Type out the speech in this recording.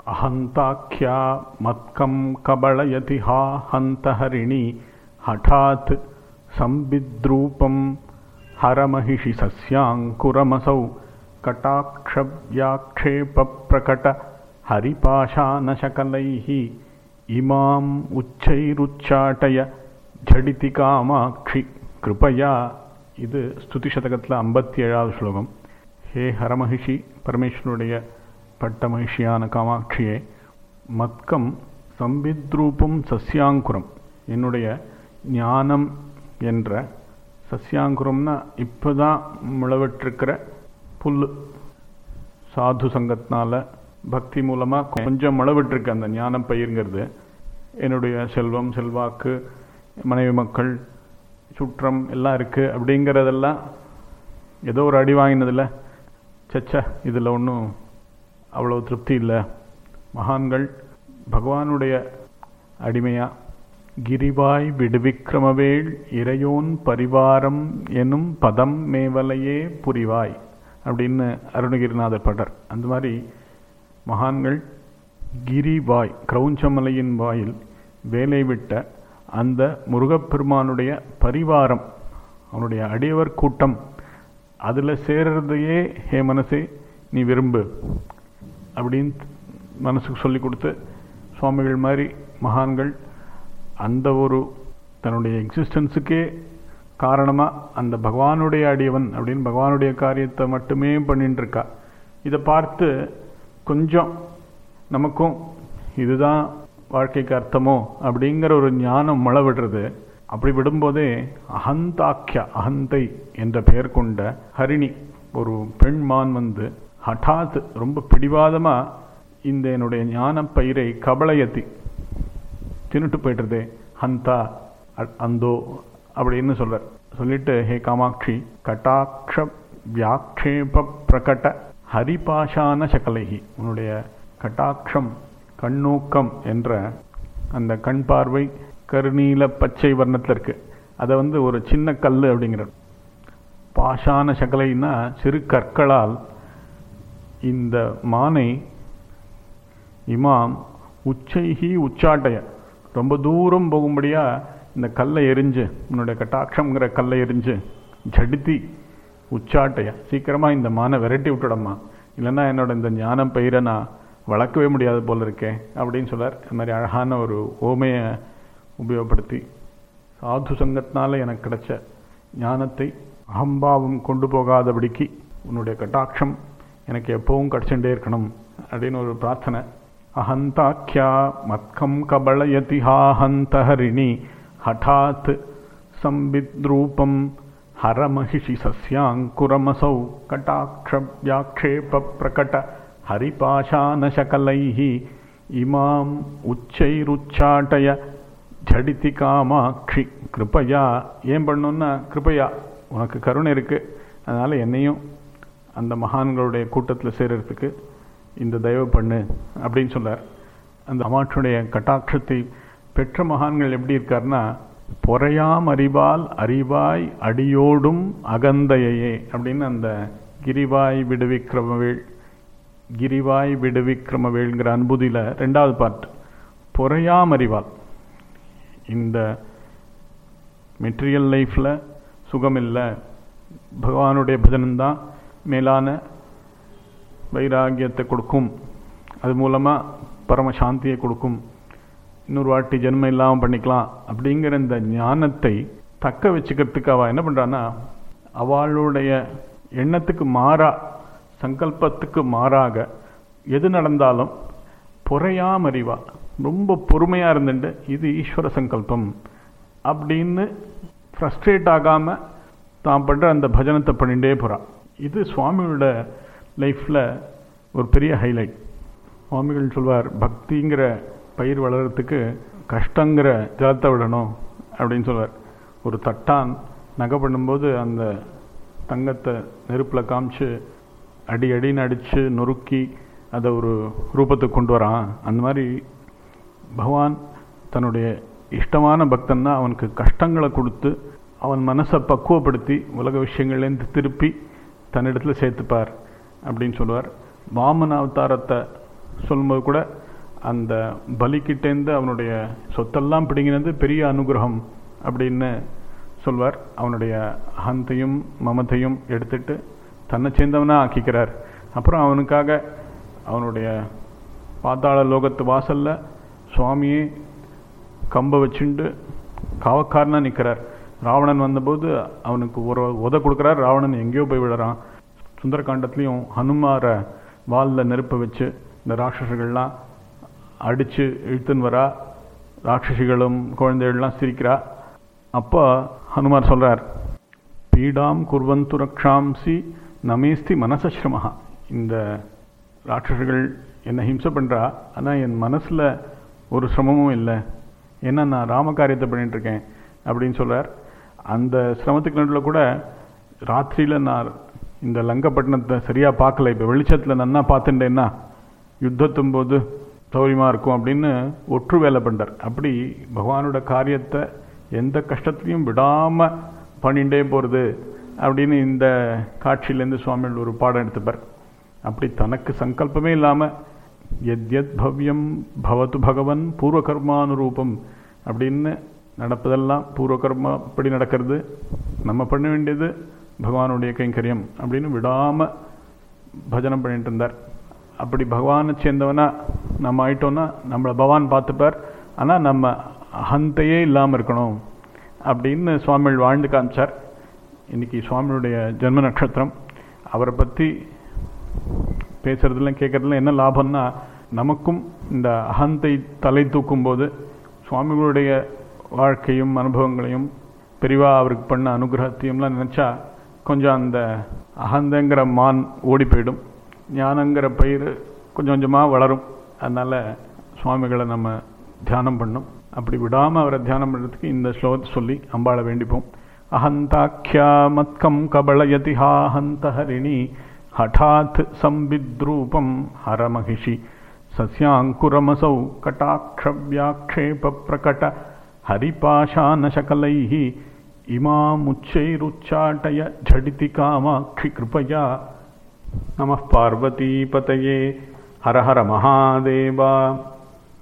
अहन्ताख्या मत्कं कबळयति हा हन्तहरिणी हठात् संविद्रूपं हरमहिषि सस्याङ्कुरमसौ कटाक्षव्याक्षेपप्रकट हरिपाशानशकलैः इमाम् उच्चैरुच्चाटय झटिति कामाक्षि कृपया இது ஸ்துதி சதகத்தில் ஐம்பத்தி ஏழாவது ஸ்லோகம் ஹே ஹரமகிஷி பரமேஸ்வருடைய பட்ட மகிஷியான காமாட்சியே மத்கம் சம்பித்ரூபம் சஸ்யாங்குரம் என்னுடைய ஞானம் என்ற சஸ்யாங்குரம்னா இப்போதான் முளவிட்டிருக்கிற புல் சாது சங்கத்தினால பக்தி மூலமாக கொஞ்சம் முளவிட்டிருக்கு அந்த ஞானம் பயிருங்கிறது என்னுடைய செல்வம் செல்வாக்கு மனைவி மக்கள் சுற்றம் எல்லாம் இருக்குது அப்படிங்கிறதெல்லாம் ஏதோ ஒரு அடி வாங்கினதில்ல சச்ச இதில் ஒன்றும் அவ்வளோ திருப்தி இல்லை மகான்கள் பகவானுடைய அடிமையா கிரிவாய் விடுவிக்ரமவேள் இறையோன் பரிவாரம் எனும் பதம் மேவலையே புரிவாய் அப்படின்னு அருணகிரிநாதர் பாட்டார் அந்த மாதிரி மகான்கள் கிரிவாய் கிரௌஞ்சமலையின் வாயில் வேலை விட்ட அந்த முருகப்பெருமானுடைய பரிவாரம் அவனுடைய அடியவர் கூட்டம் அதில் சேர்றதையே ஹே மனசே நீ விரும்பு அப்படின்னு மனசுக்கு சொல்லி கொடுத்து சுவாமிகள் மாதிரி மகான்கள் அந்த ஒரு தன்னுடைய எக்ஸிஸ்டன்ஸுக்கே காரணமாக அந்த பகவானுடைய அடியவன் அப்படின்னு பகவானுடைய காரியத்தை மட்டுமே பண்ணிட்டு இருக்கா இதை பார்த்து கொஞ்சம் நமக்கும் இதுதான் வாழ்க்கைக்கு அர்த்தமோ அப்படிங்கிற ஒரு ஞானம் மழை விடுறது அப்படி விடும்போதே அகந்தாக்கிய அகந்தை என்ற பெயர் கொண்ட ஹரிணி ஒரு பெண் மான் வந்து ஹட்டாத் ரொம்ப பிடிவாதமாக இந்த என்னுடைய ஞான பயிரை கபளையத்தி தின்னுட்டு போயிட்டுறதே ஹந்தா அந்தோ அப்படின்னு சொல்றார் சொல்லிட்டு ஹே காமாட்சி கட்டாட்ச வியாக்ஷேப பிரகட்ட ஹரிபாஷான சகலைகி உன்னுடைய கட்டாட்சம் கண்ணோக்கம் என்ற அந்த கண் பார்வை கருநீல பச்சை வர்ணத்தில் இருக்கு அதை வந்து ஒரு சின்ன கல் அப்படிங்கிற பாஷான சகலைன்னா சிறு கற்களால் இந்த மானை இமாம் உச்சைகி உச்சாட்டைய ரொம்ப தூரம் போகும்படியா இந்த கல்லை எரிஞ்சு உன்னுடைய கட்டாட்சம்ங்கிற கல்லை எரிஞ்சு ஜடித்தி உச்சாட்டைய சீக்கிரமாக இந்த மானை விரட்டி விட்டுடம்மா இல்லைன்னா என்னோட இந்த ஞானம் பயிரை நான் வளர்க்கவே முடியாது போல இருக்கே அப்படின்னு சொல்லார் இது மாதிரி அழகான ஒரு ஓமையை உபயோகப்படுத்தி சாது சங்கத்தினால எனக்கு கிடைச்ச ஞானத்தை அகம்பாவம் கொண்டு போகாதபடிக்கு உன்னுடைய கட்டாட்சம் எனக்கு எப்பவும் கிடச்சுட்டே இருக்கணும் அப்படின்னு ஒரு பிரார்த்தனை அஹந்தாக்கியா மத்கம் கபளயதி ஹாஹந்தஹரிணி ஹட்டாத் சம்பித்ரூபம் ஹரமஹிஷி சஸ்யாங்குரமசௌ கட்டாட்சவ்யாக்ஷேப பிரகட ஹரிபாஷானசகலைः இமாம் உச்சைருச்சாட்டய ஜடித்தி காமாட்சி கிருப்பையா ஏன் பண்ணணும்னா கிருப்பையா உனக்கு கருணை இருக்குது அதனால் என்னையும் அந்த மகான்களுடைய கூட்டத்தில் சேர்றதுக்கு இந்த தயவு பண்ணு அப்படின்னு சொன்னார் அந்த அமாற்றுடைய கட்டாட்சத்தை பெற்ற மகான்கள் எப்படி இருக்காருன்னா பொறையாம் அறிவால் அறிவாய் அடியோடும் அகந்தையே அப்படின்னு அந்த கிரிவாய் விடுவிக்கிறவள் கிரிவாய் விடுவிக்ரமவேள்ங்கிற அன்புதியில் ரெண்டாவது பார்ட் பொறையாம் அறிவால் இந்த மெட்டீரியல் லைஃப்பில் சுகம் இல்லை பகவானுடைய பஜனம்தான் மேலான வைராகியத்தை கொடுக்கும் அது மூலமாக பரமசாந்தியை கொடுக்கும் இன்னொரு வாட்டி ஜென்மம் இல்லாமல் பண்ணிக்கலாம் அப்படிங்கிற இந்த ஞானத்தை தக்க வச்சுக்கிறதுக்கு அவள் என்ன பண்ணுறான்னா அவளுடைய எண்ணத்துக்கு மாறா சங்கல்பத்துக்கு மாறாக எது நடந்தாலும் பொறையாம அறிவா ரொம்ப பொறுமையாக இருந்துட்டு இது ஈஸ்வர சங்கல்பம் அப்படின்னு ஃப்ரஸ்ட்ரேட் ஆகாமல் தான் பண்ணுற அந்த பஜனத்தை பண்ணிகிட்டே போகிறான் இது சுவாமியோட லைஃப்பில் ஒரு பெரிய ஹைலைட் சுவாமிகள் சொல்வார் பக்திங்கிற பயிர் வளர்கிறதுக்கு கஷ்டங்கிற ஜலத்தை விடணும் அப்படின்னு சொல்வார் ஒரு தட்டான் நகை பண்ணும்போது அந்த தங்கத்தை நெருப்பில் காமிச்சு அடி அடின்னு அடித்து நொறுக்கி அதை ஒரு ரூபத்துக்கு கொண்டு வரான் அந்த மாதிரி பகவான் தன்னுடைய இஷ்டமான பக்தன்னா அவனுக்கு கஷ்டங்களை கொடுத்து அவன் மனசை பக்குவப்படுத்தி உலக விஷயங்கள்லேருந்து திருப்பி தன்னிடத்தில் சேர்த்துப்பார் அப்படின்னு சொல்லுவார் வாமன அவதாரத்தை சொல்லும்போது கூட அந்த பலிக்கிட்டேருந்து அவனுடைய சொத்தெல்லாம் பிடிங்கினது பெரிய அனுகிரகம் அப்படின்னு சொல்வார் அவனுடைய அகந்தையும் மமத்தையும் எடுத்துட்டு தன்னை சேர்ந்தவனா ஆக்கிக்கிறார் அப்புறம் அவனுக்காக அவனுடைய பாத்தாள லோகத்து வாசல்ல சுவாமியே கம்பை வச்சுண்டு காவக்காரனா நிற்கிறார் ராவணன் வந்தபோது அவனுக்கு ஒரு உத கொடுக்குறார் ராவணன் எங்கேயோ போய் விடுறான் சுந்தரகாண்டத்துலேயும் ஹனுமார வாலில் நெருப்பை வச்சு இந்த ராட்சசர்கள்லாம் அடித்து இழுத்துன்னு வரா ராட்சசிகளும் குழந்தைகள்லாம் சிரிக்கிறா அப்போ ஹனுமார் சொல்கிறார் பீடாம் குர்வந்து ரக்ஷாம்சி நமேஸ்தி மனசஸ்ரமஹா இந்த ராட்சசர்கள் என்னை ஹிம்சை பண்ணுறா ஆனால் என் மனசில் ஒரு சிரமமும் இல்லை ஏன்னா நான் ராமகாரியத்தை பண்ணிட்டு இருக்கேன் அப்படின்னு சொல்கிறார் அந்த சிரமத்துக்கு நடுவில் கூட ராத்திரியில் நான் இந்த லங்கப்பட்டினத்தை சரியாக பார்க்கல இப்போ வெளிச்சத்தில் நன்னா பார்த்துட்டேன்னா யுத்தத்தும் போது சௌரியமாக இருக்கும் அப்படின்னு ஒற்று வேலை பண்ணுறார் அப்படி பகவானோட காரியத்தை எந்த கஷ்டத்துலையும் விடாமல் பண்ணிகிட்டே போகிறது அப்படின்னு இந்த காட்சியிலேருந்து சுவாமிகள் ஒரு பாடம் எடுத்துப்பார் அப்படி தனக்கு சங்கல்பமே இல்லாமல் எத்யத் பவ்யம் பவத்து பகவன் பூர்வகர்மானுரூபம் அப்படின்னு நடப்பதெல்லாம் பூர்வகர்மா இப்படி நடக்கிறது நம்ம பண்ண வேண்டியது பகவானுடைய கைங்கரியம் அப்படின்னு விடாமல் பஜனம் பண்ணிட்டு இருந்தார் அப்படி பகவானை சேர்ந்தவனா நம்ம ஆயிட்டோம்னா நம்மளை பகவான் பார்த்துப்பார் ஆனால் நம்ம அகந்தையே இல்லாமல் இருக்கணும் அப்படின்னு சுவாமிகள் வாழ்ந்து காமிச்சார் இன்னைக்கு சுவாமியுடைய ஜென்ம நட்சத்திரம் அவரை பற்றி பேசுறதுல கேட்கறதுல என்ன லாபம்னா நமக்கும் இந்த அகந்தை தலை தூக்கும் போது சுவாமிகளுடைய வாழ்க்கையும் அனுபவங்களையும் பெரிவா அவருக்கு பண்ண அனுகிரகத்தையும்லாம் நினச்சா கொஞ்சம் அந்த அகந்தங்கிற மான் ஓடி போயிடும் ஞானங்கிற பயிர் கொஞ்சம் கொஞ்சமாக வளரும் அதனால் சுவாமிகளை நம்ம தியானம் பண்ணும் அப்படி விடாமல் அவரை தியானம் பண்ணுறதுக்கு இந்த ஸ்லோகத்தை சொல்லி அம்பாளை வேண்டிப்போம் அஹந்தாக்கியா மத்கம் கபளயதிஹாஹந்த ஹரிணி हठात् संविद्रूपं हरमहिषि सस्याङ्कुरमसौ कटाक्षव्याक्षेपप्रकट हरिपाशानशकलैः इमामुच्चैरुच्चाटय झटिति कामाक्षि कृपया नमः पार्वतीपतये हर हर महादेवा